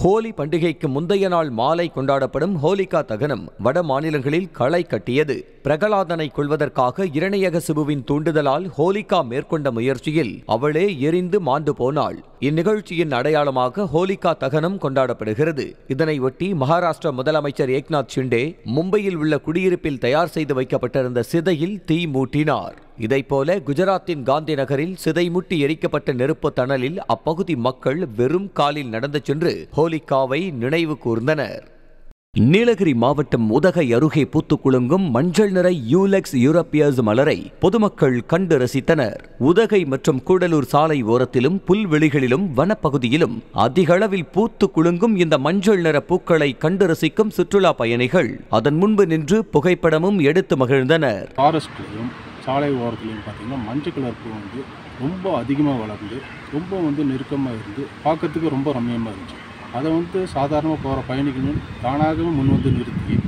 ஹோலி பண்டிகைக்கு முந்தைய நாள் மாலை கொண்டாடப்படும் ஹோலிகா தகனம் வட மாநிலங்களில் களை கட்டியது பிரகலாதனை கொள்வதற்காக இரணையக சிபுவின் தூண்டுதலால் ஹோலிகா மேற்கொண்ட முயற்சியில் அவளே எரிந்து மாண்டு போனாள் இந்நிகழ்ச்சியின் அடையாளமாக ஹோலிகா தகனம் கொண்டாடப்படுகிறது இதனையொட்டி மகாராஷ்டிர முதலமைச்சர் ஏக்நாத் ஷிண்டே மும்பையில் உள்ள குடியிருப்பில் தயார் செய்து வைக்கப்பட்டிருந்த சிதையில் தீ மூட்டினார் இதைப்போல குஜராத்தின் காந்தி நகரில் சிதைமுட்டி எரிக்கப்பட்ட நெருப்பு தணலில் அப்பகுதி மக்கள் வெறும் காலில் நடந்து சென்று ஹோலிகாவை நினைவு கூர்ந்தனர் நீலகிரி மாவட்டம் உதகை அருகே பூத்து குலுங்கும் மஞ்சள் நிற யூலெக்ஸ் யூரோப்பியஸ் மலரை பொதுமக்கள் கண்டு ரசித்தனர் உதகை மற்றும் கூடலூர் சாலை ஓரத்திலும் புல்வெளிகளிலும் வனப்பகுதியிலும் அதிக அளவில் பூத்து குலுங்கும் இந்த மஞ்சள் நிற பூக்களை கண்டு ரசிக்கும் சுற்றுலா பயணிகள் அதன் முன்பு நின்று புகைப்படமும் எடுத்து மகிழ்ந்தனர் ஃபாரஸ்ட்லேயும் சாலை ஓரத்துலையும் பார்த்தீங்கன்னா மஞ்சள் கலர் பூ வந்து ரொம்ப அதிகமாக வளர்ந்து ரொம்ப வந்து நெருக்கமாக இருந்து பார்க்கறதுக்கு ரொம்ப ரம்மியமாக இருந்துச்சு அதை வந்து சாதாரணமாக போகிற பயணிகளும் தானாகவே முன் வந்து நிறுத்தி